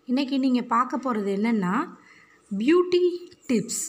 இன்றைக்கி நீங்கள் பார்க்க போகிறது என்னென்னா பியூட்டி டிப்ஸ்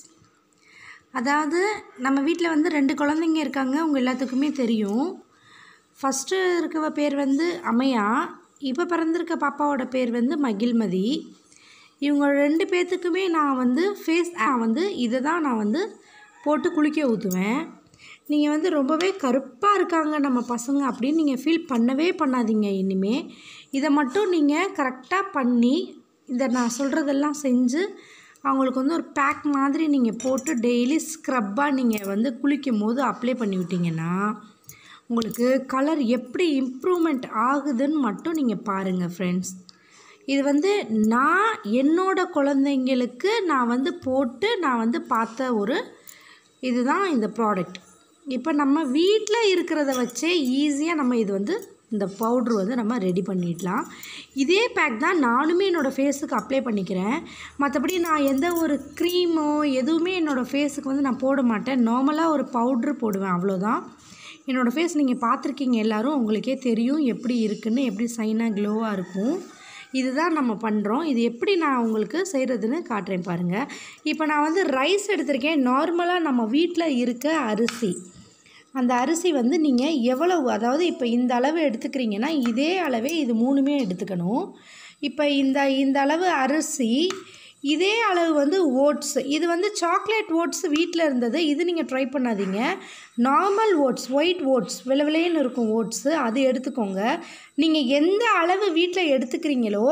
அதாவது நம்ம வீட்டில் வந்து ரெண்டு குழந்தைங்க இருக்காங்க உங்கள் எல்லாத்துக்குமே தெரியும் ஃபஸ்ட்டு இருக்கவ பேர் வந்து அம்மையா இப்போ பிறந்திருக்க பாப்பாவோட பேர் வந்து மகிழ்மதி இவங்க ரெண்டு பேர்த்துக்குமே நான் வந்து ஃபேஸ் வந்து இதை தான் நான் வந்து போட்டு குளிக்க ஊற்றுவேன் நீங்கள் வந்து ரொம்பவே கருப்பாக இருக்காங்க நம்ம பசங்க அப்படின்னு நீங்கள் ஃபீல் பண்ணவே பண்ணாதீங்க இனிமே இதை மட்டும் நீங்கள் கரெக்டாக பண்ணி இதை நான் சொல்கிறதெல்லாம் செஞ்சு அவங்களுக்கு வந்து ஒரு பேக் மாதிரி நீங்கள் போட்டு டெய்லி ஸ்க்ரப்பாக நீங்கள் வந்து குளிக்கும் போது அப்ளை பண்ணி விட்டிங்கன்னா உங்களுக்கு கலர் எப்படி இம்ப்ரூவ்மெண்ட் ஆகுதுன்னு மட்டும் நீங்கள் பாருங்கள் ஃப்ரெண்ட்ஸ் இது வந்து நான் என்னோட குழந்தைங்களுக்கு நான் வந்து போட்டு நான் வந்து பார்த்த ஒரு இதுதான் இந்த ப்ராடக்ட் இப்போ நம்ம வீட்டில் இருக்கிறத வச்சே ஈஸியாக நம்ம இது வந்து இந்த பவுட்ரு வந்து நம்ம ரெடி பண்ணிடலாம் இதே பேக் தான் நானுமே என்னோடய ஃபேஸுக்கு அப்ளை பண்ணிக்கிறேன் மற்றபடி நான் எந்த ஒரு க்ரீமோ எதுவுமே என்னோடய ஃபேஸுக்கு வந்து நான் போட மாட்டேன் நார்மலாக ஒரு பவுட்ரு போடுவேன் அவ்வளோதான் என்னோடய ஃபேஸ் நீங்கள் பார்த்துருக்கீங்க எல்லோரும் உங்களுக்கே தெரியும் எப்படி இருக்குன்னு எப்படி சைனாக க்ளோவாக இருக்கும் இதுதான் நம்ம பண்ணுறோம் இது எப்படி நான் உங்களுக்கு செய்கிறதுன்னு காட்டுறேன் பாருங்கள் இப்போ நான் வந்து ரைஸ் எடுத்திருக்கேன் நார்மலாக நம்ம வீட்டில் இருக்க அரிசி அந்த அரிசி வந்து நீங்கள் எவ்வளவு அதாவது இப்போ இந்த அளவு எடுத்துக்கிறீங்கன்னா இதே அளவே இது மூணுமே எடுத்துக்கணும் இப்போ இந்த இந்த அளவு அரிசி இதே அளவு வந்து ஓட்ஸ் இது வந்து சாக்லேட் ஓட்ஸ் வீட்டில் இருந்தது இது நீங்கள் ட்ரை பண்ணாதீங்க நார்மல் ஓட்ஸ் ஒயிட் ஓட்ஸ் வில விலைன்னு இருக்கும் ஓட்ஸு அது எடுத்துக்கோங்க நீங்கள் எந்த அளவு வீட்டில் எடுத்துக்கிறீங்களோ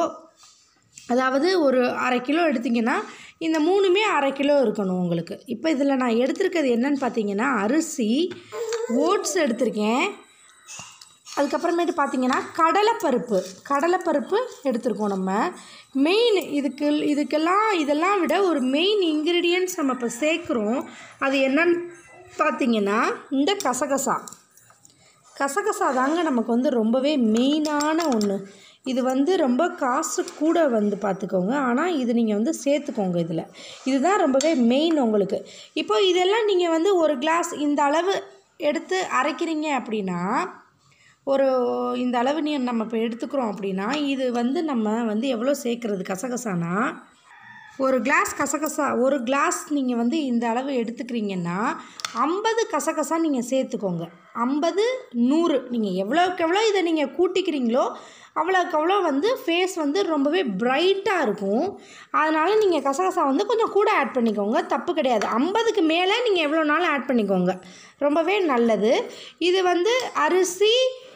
அதாவது ஒரு அரை கிலோ எடுத்திங்கன்னா இந்த மூணுமே அரை கிலோ இருக்கணும் உங்களுக்கு இப்போ இதில் நான் எடுத்திருக்கிறது என்னன்னு பார்த்தீங்கன்னா அரிசி ஓட்ஸ் எடுத்திருக்கேன் அதுக்கப்புறமேட்டு பார்த்தீங்கன்னா கடலைப்பருப்பு கடலைப்பருப்பு எடுத்திருக்கோம் நம்ம மெயின் இதுக்கு இதுக்கெல்லாம் இதெல்லாம் விட ஒரு மெயின் இன்க்ரீடியன்ட்ஸ் நம்ம இப்போ சேர்க்குறோம் அது என்னன்னு பார்த்தீங்கன்னா இந்த கசகசா கசகசா தாங்க நமக்கு வந்து ரொம்பவே மெயினான ஒன்று இது வந்து ரொம்ப காசு கூட வந்து பார்த்துக்கோங்க ஆனால் இது நீங்கள் வந்து சேர்த்துக்கோங்க இதில் இதுதான் ரொம்பவே மெயின் உங்களுக்கு இப்போ இதெல்லாம் நீங்கள் வந்து ஒரு கிளாஸ் இந்த அளவு எடுத்து அரைக்கிறீங்க அப்படின்னா ஒரு இந்த அளவு நீ நம்ம இப்போ எடுத்துக்கிறோம் அப்படின்னா இது வந்து நம்ம வந்து எவ்வளோ சேர்க்குறது கசகசானா ஒரு கிளாஸ் கசகசா ஒரு கிளாஸ் நீங்கள் வந்து இந்த அளவு எடுத்துக்கிறீங்கன்னா ஐம்பது கசகசா நீங்கள் சேர்த்துக்கோங்க ஐம்பது நூறு நீங்கள் எவ்வளோக்கு எவ்வளோ இதை நீங்கள் கூட்டிக்கிறீங்களோ அவ்வளோக்கு அவ்வளோ வந்து ஃபேஸ் வந்து ரொம்பவே பிரைட்டாக இருக்கும் அதனால் நீங்கள் கசகசா வந்து கொஞ்சம் கூட ஆட் பண்ணிக்கோங்க தப்பு கிடையாது ஐம்பதுக்கு மேலே நீங்கள் எவ்வளோ நாளும் ஆட் பண்ணிக்கோங்க ரொம்பவே நல்லது இது வந்து அரிசி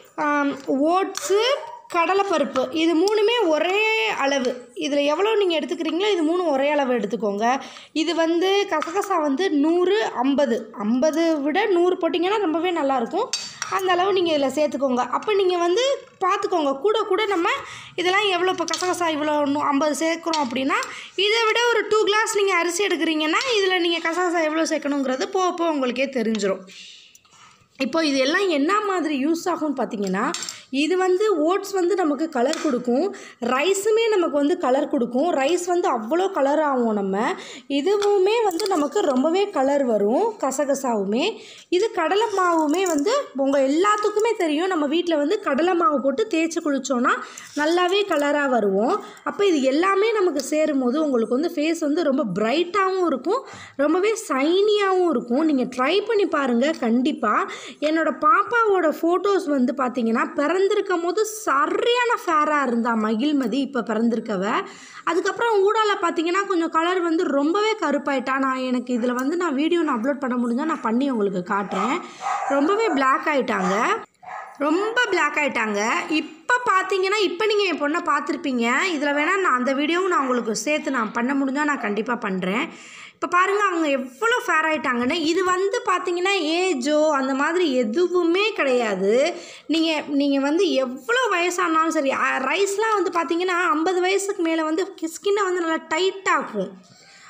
ஓட்ஸு கடலைப்பருப்பு இது மூணுமே ஒரே அளவு இதில் எவ்வளோ நீங்கள் எடுத்துக்கிறீங்களோ இது மூணும் ஒரே அளவு எடுத்துக்கோங்க இது வந்து கசகசா வந்து நூறு ஐம்பது ஐம்பது விட நூறு போட்டிங்கன்னா ரொம்பவே நல்லாயிருக்கும் அந்த அளவு நீங்கள் இதில் சேர்த்துக்கோங்க அப்போ நீங்கள் வந்து பார்த்துக்கோங்க கூட கூட நம்ம இதெல்லாம் எவ்வளோ இப்போ கசகசா இவ்வளோ ஐம்பது சேர்க்குறோம் அப்படின்னா இதை விட ஒரு டூ கிளாஸ் நீங்கள் அரிசி எடுக்கிறீங்கன்னா இதில் நீங்கள் கசகசா எவ்வளோ சேர்க்கணுங்கிறது போக போக உங்களுக்கே தெரிஞ்சிடும் இப்போ இது எல்லாம் என்ன மாதிரி யூஸ் ஆகும்னு பார்த்தீங்கன்னா இது வந்து ஓட்ஸ் வந்து நமக்கு கலர் கொடுக்கும் ரைஸுமே நமக்கு வந்து கலர் கொடுக்கும் ரைஸ் வந்து அவ்வளோ கலர் ஆகும் நம்ம இதுவுமே வந்து நமக்கு ரொம்பவே கலர் வரும் கசகசாவுமே இது கடலை மாவுமே வந்து உங்கள் எல்லாத்துக்குமே தெரியும் நம்ம வீட்டில் வந்து கடலை மாவு போட்டு தேய்ச்சி குளித்தோன்னா நல்லாவே கலராக வருவோம் அப்போ இது எல்லாமே நமக்கு சேரும் போது உங்களுக்கு வந்து ஃபேஸ் வந்து ரொம்ப பிரைட்டாகவும் இருக்கும் ரொம்பவே சைனியாகவும் இருக்கும் நீங்கள் ட்ரை பண்ணி பாருங்கள் கண்டிப்பாக என்னோடய பாப்பாவோட ஃபோட்டோஸ் வந்து பார்த்தீங்கன்னா பிறந்திருக்கும் போது சரியான ஃபேராக இருந்தா மகிழ்மதி இப்போ பிறந்திருக்கவ அதுக்கப்புறம் ஊடால பார்த்தீங்கன்னா கொஞ்சம் கலர் வந்து ரொம்பவே கருப்பாயிட்டா நான் எனக்கு இதில் வந்து நான் வீடியோ நான் அப்லோட் பண்ண முடிஞ்சால் நான் பண்ணி உங்களுக்கு காட்டுறேன் ரொம்பவே பிளாக் ஆகிட்டாங்க ரொம்ப பிளாக் ஆகிட்டாங்க இப்போ பார்த்தீங்கன்னா இப்போ நீங்கள் என் பொண்ணை பார்த்துருப்பீங்க இதில் வேணால் நான் அந்த வீடியோவும் நான் உங்களுக்கு சேர்த்து நான் பண்ண முடிஞ்சால் நான் கண்டிப்பாக பண்ணுறேன் இப்போ பாருங்கள் அவங்க எவ்வளோ ஃபேர் ஆகிட்டாங்கன்னு இது வந்து பார்த்தீங்கன்னா ஏஜோ அந்த மாதிரி எதுவுமே கிடையாது நீங்கள் நீங்கள் வந்து எவ்வளோ வயசானாலும் சரி ரைஸ்லாம் வந்து பார்த்தீங்கன்னா ஐம்பது வயசுக்கு மேலே வந்து ஸ்கின்னை வந்து நல்லா டைட்டாகும்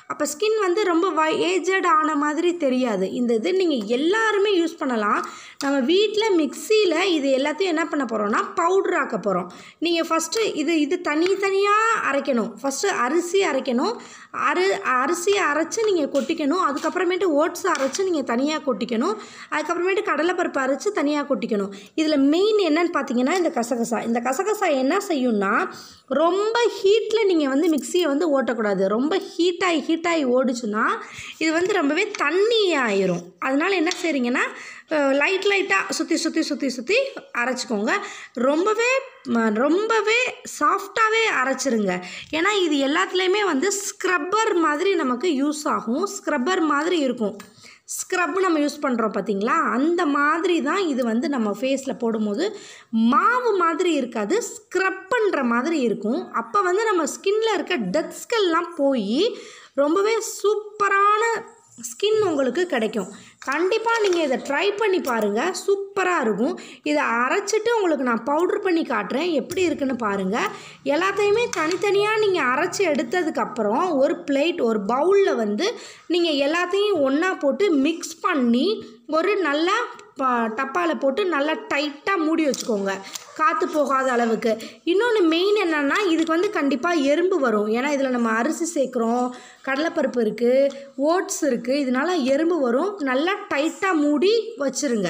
அப்போ ஸ்கின் வந்து ரொம்ப வ ஏஜட் ஆன மாதிரி தெரியாது இந்த இது நீங்கள் எல்லாருமே யூஸ் பண்ணலாம் நம்ம வீட்டில் மிக்சியில் இது எல்லாத்தையும் என்ன பண்ண போகிறோம்னா பவுடர் ஆக்க போகிறோம் நீங்கள் ஃபஸ்ட்டு இது இது தனித்தனியாக அரைக்கணும் ஃபஸ்ட்டு அரிசி அரைக்கணும் அரு அரிசியை அரைச்சி நீங்கள் கொட்டிக்கணும் அதுக்கப்புறமேட்டு ஓட்ஸ் அரைச்சி நீங்கள் தனியாக கொட்டிக்கணும் அதுக்கப்புறமேட்டு கடலைப்பருப்பு அரைச்சி தனியாக கொட்டிக்கணும் இதில் மெயின் என்னன்னு பார்த்தீங்கன்னா இந்த கசகசா இந்த கசகசா என்ன செய்யும்னா ரொம்ப ஹீட்டில் நீங்கள் வந்து மிக்சியை வந்து ஓட்டக்கூடாது ரொம்ப ஹீட்டாகி ஹீட்டாகி ஓடுச்சுன்னா இது வந்து ரொம்பவே தண்ணி ஆயிரும் அதனால என்ன செய்றீங்கன்னா லைட் லைட்டாக சுற்றி சுற்றி சுற்றி சுற்றி அரைச்சிக்கோங்க ரொம்பவே ம- ரொம்பவே சாஃப்டாகவே அரைச்சிருங்க ஏன்னா இது எல்லாத்துலேயுமே வந்து ஸ்க்ரப்பர் மாதிரி நமக்கு யூஸ் ஆகும் ஸ்க்ரப்பர் மாதிரி இருக்கும் ஸ்க்ரப் நம்ம யூஸ் பண்ணுறோம் பார்த்தீங்களா அந்த மாதிரி தான் இது வந்து நம்ம ஃபேஸில் போடும்போது மாவு மாதிரி இருக்காது ஸ்க்ரப் பண்ணுற மாதிரி இருக்கும் அப்போ வந்து நம்ம ஸ்கின்ல இருக்க டெத் ஸ்கெல்லாம் போய் ரொம்பவே சூப்பரான ஸ்கின் உங்களுக்கு கிடைக்கும் கண்டிப்பாக நீங்கள் இதை ட்ரை பண்ணி பாருங்கள் சூப்பராக இருக்கும் இதை அரைச்சிட்டு உங்களுக்கு நான் பவுட்ரு பண்ணி காட்டுறேன் எப்படி இருக்குன்னு பாருங்கள் எல்லாத்தையுமே தனித்தனியாக நீங்கள் அரைச்சி எடுத்ததுக்கப்புறம் ஒரு பிளேட் ஒரு பவுலில் வந்து நீங்கள் எல்லாத்தையும் ஒன்றா போட்டு மிக்ஸ் பண்ணி ஒரு நல்லா ப டப்பாவில் போட்டு நல்லா டைட்டாக மூடி வச்சுக்கோங்க காற்று போகாத அளவுக்கு இன்னொன்று மெயின் என்னென்னா இதுக்கு வந்து கண்டிப்பாக எறும்பு வரும் ஏன்னா இதில் நம்ம அரிசி சேர்க்குறோம் கடலைப்பருப்பு இருக்குது ஓட்ஸ் இருக்குது இதனால எறும்பு வரும் நல்லா டைட்டாக மூடி வச்சுருங்க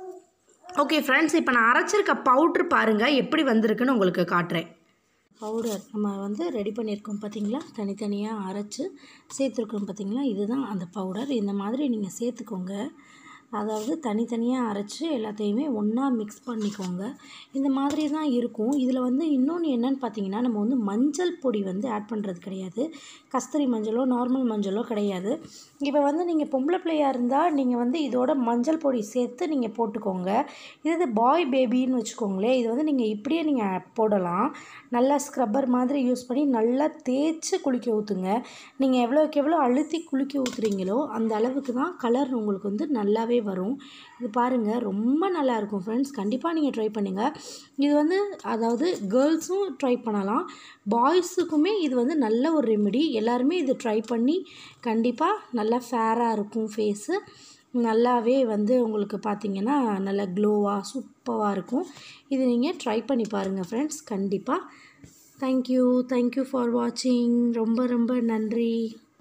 ஓகே ஃப்ரெண்ட்ஸ் இப்போ நான் அரைச்சிருக்க பவுட்ரு பாருங்கள் எப்படி வந்திருக்குன்னு உங்களுக்கு காட்டுறேன் பவுடர் நம்ம வந்து ரெடி பண்ணியிருக்கோம் பார்த்தீங்களா தனித்தனியாக அரைச்சி சேர்த்துருக்கோம் பார்த்தீங்களா இதுதான் அந்த பவுடர் இந்த மாதிரி நீங்கள் சேர்த்துக்கோங்க அதாவது தனித்தனியாக அரைச்சி எல்லாத்தையுமே ஒன்றா மிக்ஸ் பண்ணிக்கோங்க இந்த மாதிரி தான் இருக்கும் இதில் வந்து இன்னொன்று என்னன்னு பார்த்தீங்கன்னா நம்ம வந்து மஞ்சள் பொடி வந்து ஆட் பண்ணுறது கிடையாது கஸ்தூரி மஞ்சளோ நார்மல் மஞ்சளோ கிடையாது இப்போ வந்து நீங்கள் பொம்பளை பிள்ளையாக இருந்தால் நீங்கள் வந்து இதோட மஞ்சள் பொடி சேர்த்து நீங்கள் போட்டுக்கோங்க இது பாய் பேபின்னு வச்சுக்கோங்களேன் இது வந்து நீங்கள் இப்படியே நீங்கள் போடலாம் நல்லா ஸ்க்ரப்பர் மாதிரி யூஸ் பண்ணி நல்லா தேய்ச்சி குளிக்க ஊற்றுங்க நீங்கள் எவ்வளோக்கு எவ்வளோ அழுத்தி குளிக்க ஊற்றுறீங்களோ அந்த அளவுக்கு தான் கலர் உங்களுக்கு வந்து நல்லாவே வரும் இது பாருங்கள் ரொம்ப நல்லா இருக்கும் ஃப்ரெண்ட்ஸ் கண்டிப்பாக நீங்கள் ட்ரை பண்ணுங்கள் இது வந்து அதாவது கேர்ள்ஸும் ட்ரை பண்ணலாம் பாய்ஸுக்குமே இது வந்து நல்ல ஒரு ரெமெடி எல்லாருமே இது ட்ரை பண்ணி கண்டிப்பாக நல்லா ஃபேராக இருக்கும் ஃபேஸு நல்லாவே வந்து உங்களுக்கு பார்த்தீங்கன்னா நல்லா க்ளோவாக சூப்பராக இருக்கும் இது நீங்கள் ட்ரை பண்ணி பாருங்கள் ஃப்ரெண்ட்ஸ் கண்டிப்பாக தேங்க்யூ தேங்க்யூ ஃபார் வாட்சிங் ரொம்ப ரொம்ப நன்றி